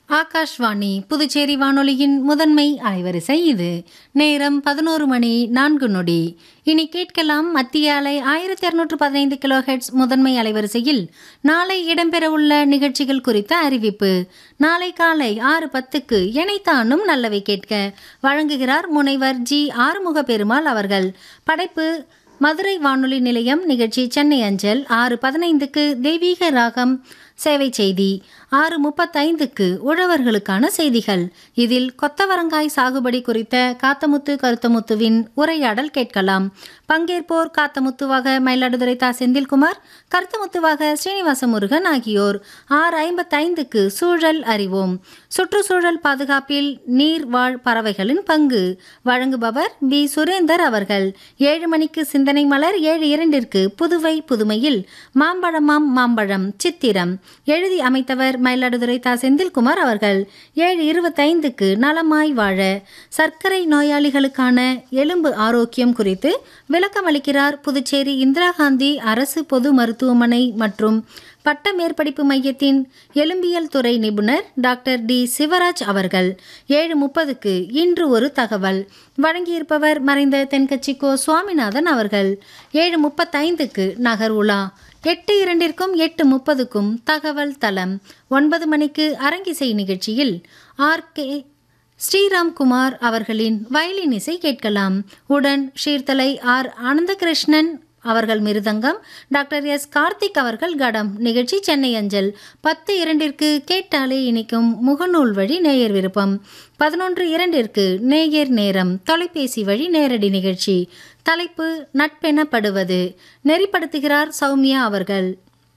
ஆகாஷ்வாணி புதுச்சேரி வானொலியின் முதன்மை அலைவரிசை இது நேரம் பதினோரு மணி நான்கு நொடி இனி கேட்கலாம் மத்திய அலை ஆயிரத்தி இருநூற்று பதினைந்து கிலோ ஹெட்ஸ் முதன்மை அலைவரிசையில் நாளை இடம்பெறவுள்ள நிகழ்ச்சிகள் குறித்த அறிவிப்பு நாளை காலை ஆறு பத்துக்கு எனைத்தானும் நல்லவை கேட்க வழங்குகிறார் முனைவர் ஜி ஆறுமுக பெருமாள் அவர்கள் படைப்பு மதுரை வானொலி நிலையம் நிகழ்ச்சி சென்னை அஞ்சல் ஆறு பதினைந்துக்கு தெய்வீக ராகம் சேவை செய்தி ஆறு முப்பத்தைந்துக்கு உழவர்களுக்கான செய்திகள் இதில் கொத்தவரங்காய் சாகுபடி குறித்த காத்தமுத்து கருத்தமுத்துவின் உரையாடல் கேட்கலாம் பங்கேற்போர் காத்தமுத்துவாக மயிலாடுதுறை தா செந்தில்குமார் கருத்தமுத்துவாக ஸ்ரீனிவாச முருகன் ஆகியோர் ஆறு ஐம்பத்தைந்துக்கு சூழல் அறிவோம் சுற்றுச்சூழல் பாதுகாப்பில் நீர்வாழ் பறவைகளின் பங்கு வழங்குபவர் பி சுரேந்தர் அவர்கள் ஏழு மணிக்கு சிந்தனை மலர் ஏழு இரண்டிற்கு புதுவை புதுமையில் மாம்பழமாம் மாம்பழம் சித்திரம் எழுதி அமைத்தவர் மயிலாடுதுறை தா செந்தில்குமார் அவர்கள் ஏழு இருபத்தைந்துக்கு நலமாய் வாழ சர்க்கரை நோயாளிகளுக்கான எலும்பு ஆரோக்கியம் குறித்து விளக்கமளிக்கிறார் புதுச்சேரி இந்திரா காந்தி அரசு பொது மருத்துவமனை மற்றும் பட்ட மேற்படிப்பு மையத்தின் எலும்பியல் துறை நிபுணர் டாக்டர் டி சிவராஜ் அவர்கள் ஏழு முப்பதுக்கு இன்று ஒரு தகவல் வழங்கியிருப்பவர் மறைந்த தென்கட்சி கோ சுவாமிநாதன் அவர்கள் ஏழு முப்பத்தைந்துக்கு நகர் உலா எட்டு இரண்டிற்கும் எட்டு முப்பதுக்கும் தகவல் தளம் ஒன்பது மணிக்கு அரங்கிசை நிகழ்ச்சியில் ஆர் கே ஸ்ரீராம்குமார் அவர்களின் வயலின் இசை கேட்கலாம் உடன் ஷீர்தலை ஆர் ஆனந்தகிருஷ்ணன் அவர்கள் மிருதங்கம் டாக்டர் எஸ் கார்த்திக் அவர்கள் கடம் நிகழ்ச்சி சென்னை அஞ்சல் பத்து இரண்டிற்கு கேட்டாலே இனிக்கும் முகநூல் வழி நேயர் விருப்பம் பதினொன்று இரண்டிற்கு நேயர் நேரம் தொலைபேசி வழி நேரடி நிகழ்ச்சி தலைப்பு நட்பெனப்படுவது நெறிப்படுத்துகிறார் சௌமியா அவர்கள்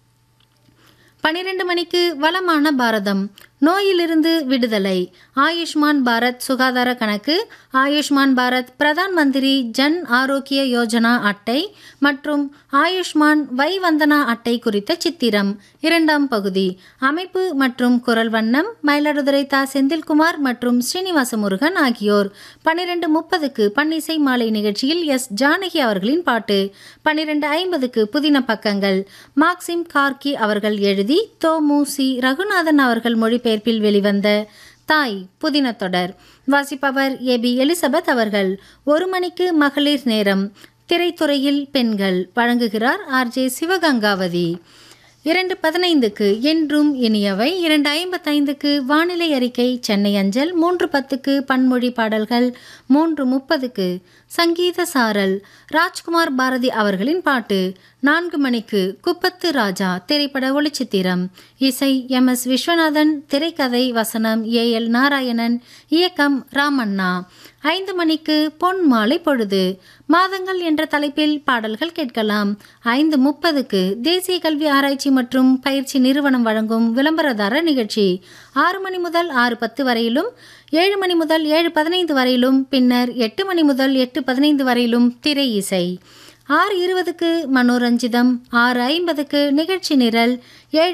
பனிரெண்டு மணிக்கு வளமான பாரதம் நோயிலிருந்து விடுதலை ஆயுஷ்மான் பாரத் சுகாதார கணக்கு ஆயுஷ்மான் பாரத் பிரதான் மந்திரி ஜன் ஆரோக்கிய யோஜனா அட்டை மற்றும் ஆயுஷ்மான் வை வந்தனா அட்டை குறித்த சித்திரம் இரண்டாம் பகுதி அமைப்பு மற்றும் குரல் வண்ணம் மயிலாடுதுறை தா செந்தில்குமார் மற்றும் ஸ்ரீனிவாச முருகன் ஆகியோர் பன்னிரெண்டு முப்பதுக்கு பன்னிசை மாலை நிகழ்ச்சியில் எஸ் ஜானகி அவர்களின் பாட்டு பன்னிரெண்டு ஐம்பதுக்கு புதின பக்கங்கள் மார்க்சிம் கார்கி அவர்கள் எழுதி தோ மூசி ரகுநாதன் அவர்கள் மொழிபெயர்ப்பில் வெளிவந்த தாய் புதின தொடர் வாசிப்பவர் ஏ பி எலிசபெத் அவர்கள் ஒரு மணிக்கு மகளிர் நேரம் திரைத்துறையில் பெண்கள் வழங்குகிறார் ஆர் ஜே சிவகங்காவதி இரண்டு பதினைந்துக்கு என்றும் இனியவை இரண்டு ஐம்பத்தைந்துக்கு வானிலை அறிக்கை சென்னை அஞ்சல் மூன்று பத்துக்கு பன்மொழி பாடல்கள் மூன்று முப்பதுக்கு சங்கீத சாரல் ராஜ்குமார் பாரதி அவர்களின் பாட்டு நான்கு மணிக்கு குப்பத்து ராஜா திரைப்பட ஒளிச்சித்திரம் இசை எம் எஸ் விஸ்வநாதன் திரைக்கதை வசனம் ஏ எல் நாராயணன் இயக்கம் ராமண்ணா ஐந்து மணிக்கு பொன் மாலை பொழுது மாதங்கள் என்ற தலைப்பில் பாடல்கள் கேட்கலாம் ஐந்து முப்பதுக்கு தேசிய கல்வி ஆராய்ச்சி மற்றும் பயிற்சி நிறுவனம் வழங்கும் விளம்பரதார நிகழ்ச்சி ஆறு மணி முதல் ஆறு பத்து வரையிலும் ஏழு மணி முதல் ஏழு பதினைந்து வரையிலும் பின்னர் எட்டு மணி முதல் எட்டு பதினைந்து வரையிலும் திரை இசை ஆறு இருபதுக்கு மனோரஞ்சிதம் ஆறு ஐம்பதுக்கு நிகழ்ச்சி நிரல் ஏழு